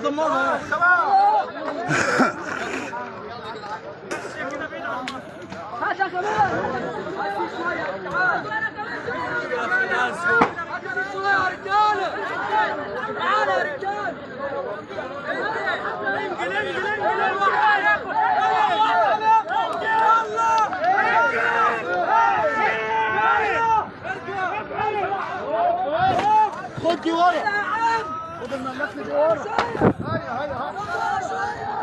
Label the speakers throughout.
Speaker 1: دمرها
Speaker 2: هات يا كمان هات شويه تعال هات شويه يا رجاله تعال يا رجاله انقل انقل انقل
Speaker 1: خد دي ورا خد المملكه دي ورا هيا هيا هيا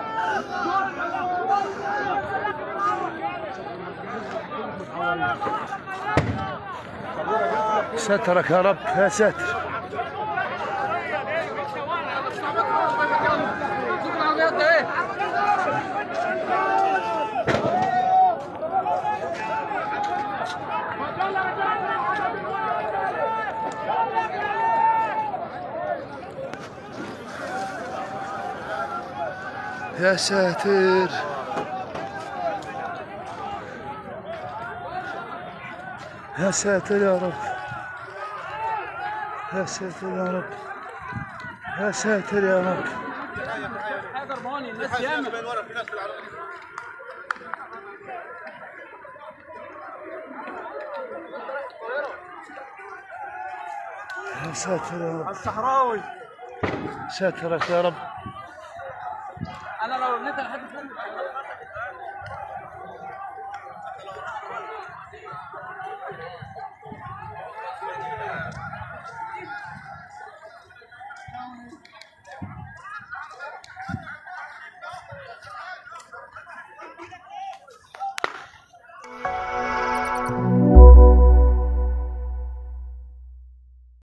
Speaker 3: سترك يا رب يا ساتر يا ساتر يا ساتر يا رب يا ساتر يا رب يا ساتر يا رب
Speaker 2: حاجه رماني الناس ياما
Speaker 3: يا ساتر يا رب
Speaker 1: الصحراوي
Speaker 3: ساترك يا رب
Speaker 2: انا لو رميتها لحد فوق